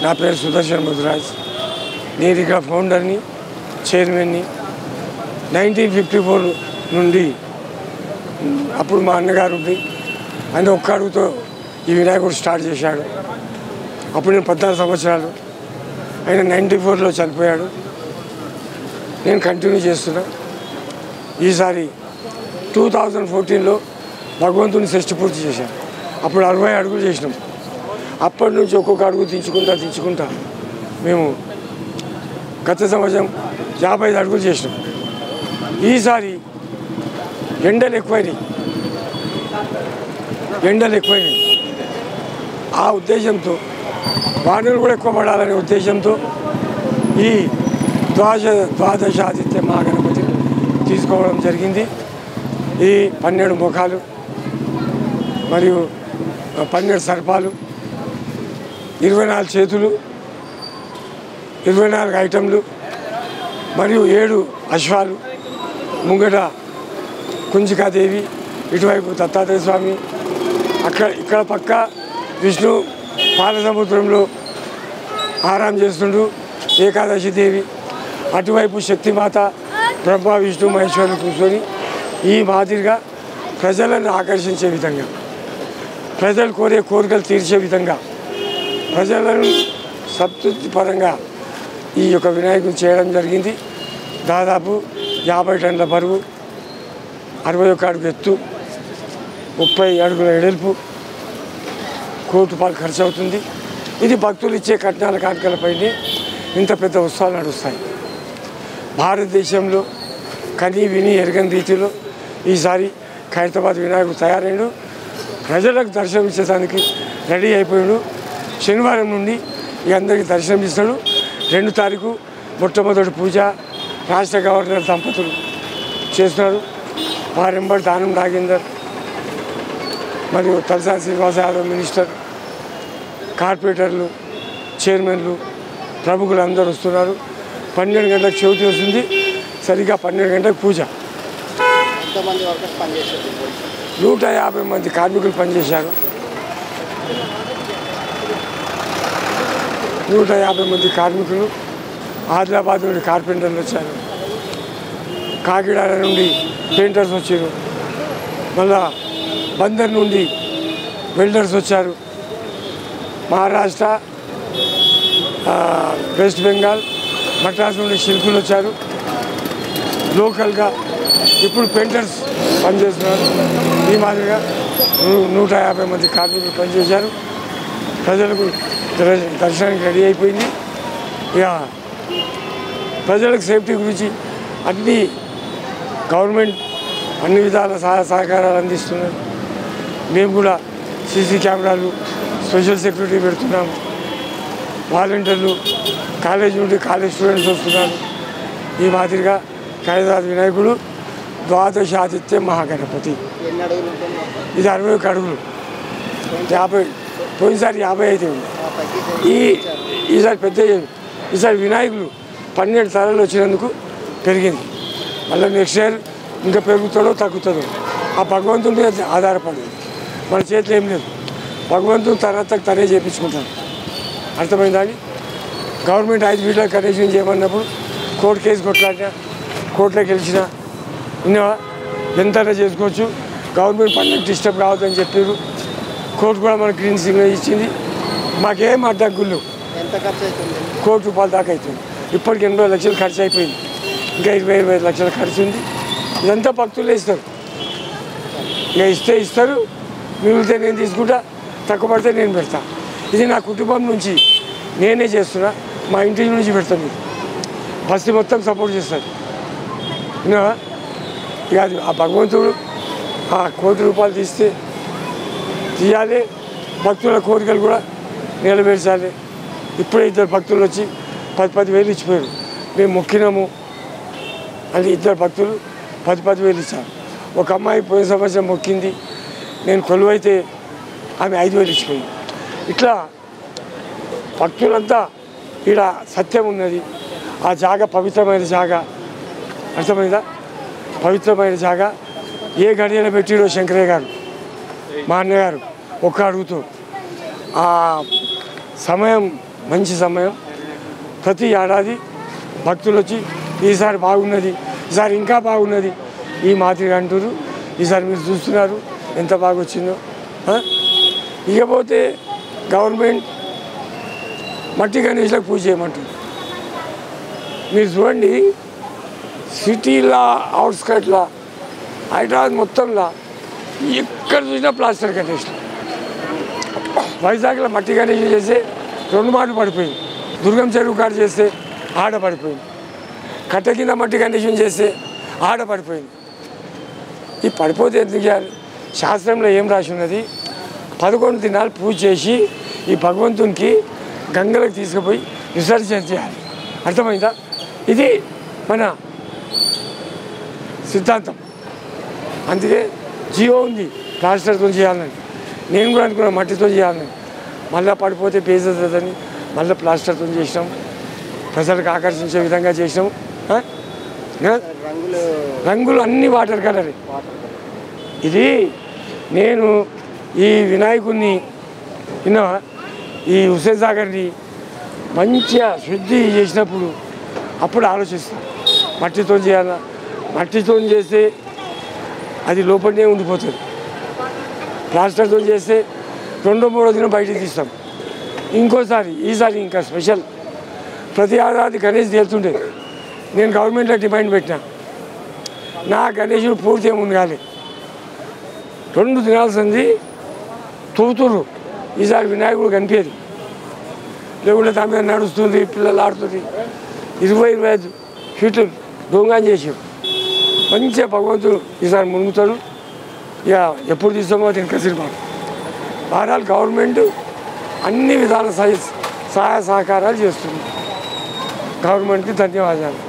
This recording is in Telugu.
నా పేరు సుదర్శన్ ముద్రాజ్ నేను ఇక్కడ ఫౌండర్ని చైర్మన్ని నైన్టీన్ ఫిఫ్టీ ఫోర్ నుండి ఉమ్, అప్పుడు మా అన్నగారు ఉండి ఆయన ఒక్క అడుగుతో ఈ వినాయకుడు స్టార్ట్ చేశాడు అప్పుడు నేను పద్నాలుగు సంవత్సరాలు ఆయన నైంటీ ఫోర్లో చనిపోయాడు నేను కంటిన్యూ చేస్తున్నా ఈసారి టూ థౌజండ్ ఫోర్టీన్లో భగవంతుని షష్టి పూర్తి చేశాను అప్పుడు అరవై అడుగులు చేసినాం అప్పటి నుంచి ఒక్కొక్క అడుగు తెంచుకుంటా తెంచుకుంటా మేము గత సంవత్సరం యాభై ఐదు అడుగులు చేసినాం ఈసారి ఎండలు ఎక్కువైనాయి ఎండలు ఎక్కువైనాయి ఆ ఉద్దేశంతో వానలు కూడా ఎక్కువ పడాలనే ఉద్దేశంతో ఈ ద్వాదశ ద్వాదశాదిత్య మహాగణపతి తీసుకోవడం జరిగింది ఈ పన్నెండు ముఖాలు మరియు పన్నెండు సర్పాలు ఇరవై నాలుగు చేతులు ఇరవై నాలుగు ఐటెంలు మరియు ఏడు అశ్వాలు ముంగట కుంజికాదేవి ఇటువైపు దత్తాత్రేయ స్వామి అక్కడ ఇక్కడ పక్క విష్ణు పాలసముద్రంలో ఆరాం చేస్తుండు ఏకాదశి దేవి అటువైపు శక్తిమాత బ్రహ్మ విష్ణు మహేశ్వరులు కూర్చొని ఈ మాదిరిగా ప్రజలను ఆకర్షించే విధంగా ప్రజలు కోరే కోరికలు తీర్చే విధంగా ప్రజలను సంతృప్తి పరంగా ఈ యొక్క వినాయకుడు చేయడం జరిగింది దాదాపు యాభై టన్నుల బరువు అరవై ఒక్క అడుగు ఎత్తు ముప్పై అడుగుల ఎడల్పు కోటి రూపాయలు ఖర్చు అవుతుంది ఇది భక్తులు ఇచ్చే కట్నాల కానుకలపైనే ఇంత పెద్ద ఉత్సవాలు నడుస్తాయి భారతదేశంలో కని విని ఎరగని రీతిలో ఈసారి ఖైరతాబాద్ వినాయకుడు తయారైండు ప్రజలకు దర్శనం ఇచ్చేదానికి రెడీ అయిపోయాడు శనివారం నుండి ఇక అందరికీ దర్శనం ఇస్తాడు రెండు తారీఖు మొట్టమొదటి పూజ రాష్ట్ర గవర్నర్ దంపతులు చేస్తున్నారు వారెంబడి దానం నాగేందర్ మరియు తలసాని శ్రీనివాస యాదవ్ మినిస్టర్ కార్పొరేటర్లు చైర్మన్లు ప్రముఖులు అందరూ వస్తున్నారు పన్నెండు గంటలకు చవితి వస్తుంది సరిగ్గా పన్నెండు గంటలకు పూజ ఎంతమంది వర్కర్స్ పనిచేస్తారు నూట యాభై మంది కార్మికులు పనిచేశారు నూట యాభై మంది కార్మికులు ఆదిలాబాద్ నుండి కార్పెంటర్లు వచ్చారు కాకినాడ నుండి పెయింటర్స్ వచ్చారు మళ్ళా బందర్ నుండి వెల్డర్స్ వచ్చారు మహారాష్ట్ర ఆ, వెస్ట్ బెంగాల్ మద్రాస్ నుండి శిల్పులు వచ్చారు లోకల్గా ఇప్పుడు పెయింటర్స్ పనిచేస్తున్నారు ఈ మాదిరిగా నూ- నూట యాభై మంది కార్మికులు పనిచేశారు ప్రజలకు దర్శ- దర్శనానికి రెడీ అయిపోయింది ఇక ప్రజలకు సేఫ్టీ గురించి అన్ని గవర్నమెంట్ అన్ని విధాల సహాయ సహకారాలు అందిస్తున్నారు మేము కూడా సీసీ కెమెరాలు స్పెషల్ సెక్యూరిటీ పెడుతున్నాము వాలంటీర్లు కాలేజ్ నుండి కాలేజ్ స్టూడెంట్స్ వస్తున్నారు ఈ మాదిరిగా ఖైదాబాద్ వినాయకుడు ద్వాదశాదిత్య మహాగణపతి ఎన్ని అడుగులు ఉంటుంది ఇది అరవై ఒక అడుగులు యాభై పోయినసారి యాభై అయితే ఉంది ఆ తగ్గించి ఈ ఈసారి పెద్ద ఈసారి వినాయకులు పన్నెండు తరాలు వచ్చినందుకు పెరిగింది మళ్ళీ నెక్స్ట్ ఇయర్ ఇంకా పెరుగుతాడో తగ్గుతుందో ఆ భగవంతుడి మీద ఆధారపడింది మన చేతిలో ఏం లేదు భగవంతుడు తర్వాత తనే చేయించుకుంటాడు అర్థమైందా అండి గవర్నమెంట్ ఐదు ఫీట్ల కనెక్షన్ చేయమన్నప్పుడు కోర్టు కేసు కొట్లాడినా కోర్టులో గెలిచిన విన్నావా ఎంతైనా చేసుకోవచ్చు గవర్నమెంట్ పండుగ డిస్టర్బ్ కావద్దని చెప్పారు కోర్టు కూడా మనకు గ్రీన్ సిగ్నల్ ఇచ్చింది మాకేం అడ్డంకులు లేవు ఎంత ఖర్చు అవుతుంది కోటి రూపాయల దాకా అవుతుంది ఇప్పటికి ఎనభై లక్షలు ఖర్చు అయిపోయింది ఇంకా ఇరవై ఇరవై ఐదు లక్షల ఖర్చు ఉంది ఇదంతా భక్తులే ఇస్తారు ఇక ఇస్తే ఇస్తారు మిగిలితే నేను తీసుకుంటా తక్కువ పడితే నేను పెడతా ఇది నా కుటుంబం నుంచి నేనే చేస్తున్నా మా ఇంటి నుంచి పెడతాను మీకు బస్తీ మొత్తం సపోర్ట్ చేస్తారు విన్నావా ఇక అది ఆ భగవంతుడు ఆ కోటి రూపాయలు తీస్తే తీయాలి భక్తుల కోరికలు కూడా నెరవేర్చాలి ఇప్పుడే ఇద్దరు భక్తులు వచ్చి పది పది వేలు ఇచ్చిపోయారు మేము మొక్కినాము అని ఇద్దరు భక్తులు పది పది వేలు ఇచ్చారు ఒక అమ్మాయి పోయిన సంవత్సరం మొక్కింది నేను కొలువైతే ఆమె ఐదు వేలు ఇచ్చిపోయింది ఇట్లా భక్తులంతా ఇక్కడ సత్యం ఉన్నది ఆ జాగ పవిత్రమైన జాగ అర్థమైందా పవిత్రమైన జాగ ఏ గడియలో పెట్టిరో శంకరయ్య గారు మా అన్నగారు ఒక్క అడుగుతూ ఆ సమయం మంచి సమయం ప్రతి ఏడాది భక్తులు వచ్చి ఈసారి బాగున్నది ఈసారి ఇంకా బాగున్నది ఈ మాదిరిగా అంటారు ఈసారి మీరు చూస్తున్నారు ఎంత బాగా వచ్చిందో ఆ? ఇకపోతే గవర్నమెంట్ మట్టి గణేష్లకు పూజ చేయమంటుంది మీరు చూడండి సిటీలా అవుట్స్కట్లా హైదరాబాద్ మొత్తంలో ఎక్కడ చూసినా ప్లాస్టర్ గణేష్లు వైజాగ్లో మట్టి గణేష్ చేస్తే రెండు మాటలు పడిపోయింది దుర్గం చెరువు కాడ చేస్తే ఆడ పడిపోయింది కట్ట కింద మట్టి గణేశం చేస్తే ఆడ పడిపోయింది ఈ పడిపోతే ఎందుకు చేయాలి శాస్త్రంలో ఏం రాసి ఉన్నది పదకొండు దినాలు పూజ చేసి ఈ భగవంతునికి గంగలకు తీసుకుపోయి విసర్జన చేయాలి అర్థమైందా ఇది మన సిద్ధాంతం అందుకే జీవో ఉంది ప్లాస్టర్తో చేయాలని నేను కూడా అనుకున్నా మట్టితో చేయాలని మళ్ళీ పడిపోతే పేజెదని మళ్ళీ ప్లాస్టర్తో చేసినాం ప్రజలకు ఆకర్షించే విధంగా చేసినాం ఆ? ఆ? రంగులు రంగులు అన్ని వాటర్ కలర్ వాటర్ ఇది నేను ఈ వినాయకుడిని విన్నావా ఈ హుసేన్ సాగర్ని మంచిగా శుద్ధి చేసినప్పుడు అప్పుడు ఆలోచిస్తాను మట్టితో చేయాలా మట్టితో చేస్తే అది లోపలనే ఉండిపోతుంది ప్లాస్టర్తో చేస్తే రెండో మూడో దినం బయటికి తీస్తాం ఇంకోసారి ఈసారి ఇంకా స్పెషల్ ప్రతి ఏడాది గణేష్ తీరుతుండే నేను గవర్నమెంట్లో డిమాండ్ పెట్టినా నా గణేశుడు పూర్తి ఏముంది కాలే రెండు దినాల్సింది తూతురు ఈసారి వినాయకుడు కనిపించేది లేకుంటే దాని మీద నడుస్తుంది పిల్లలు ఆడుతుంది ఇరవై ఇరవై ఐదు ఫీట్లు దొంగ చేసారు మంచిగా భగవంతుడు ఈసారి మునుగుతాడు ఇక ఎప్పుడు తీస్తామో దీనికి కసిరిపాడు భారాలు గవర్నమెంట్ అన్ని విధాల సహాయ సహాయ సహకారాలు చేస్తుంది గవర్నమెంట్కి ధన్యవాదాలు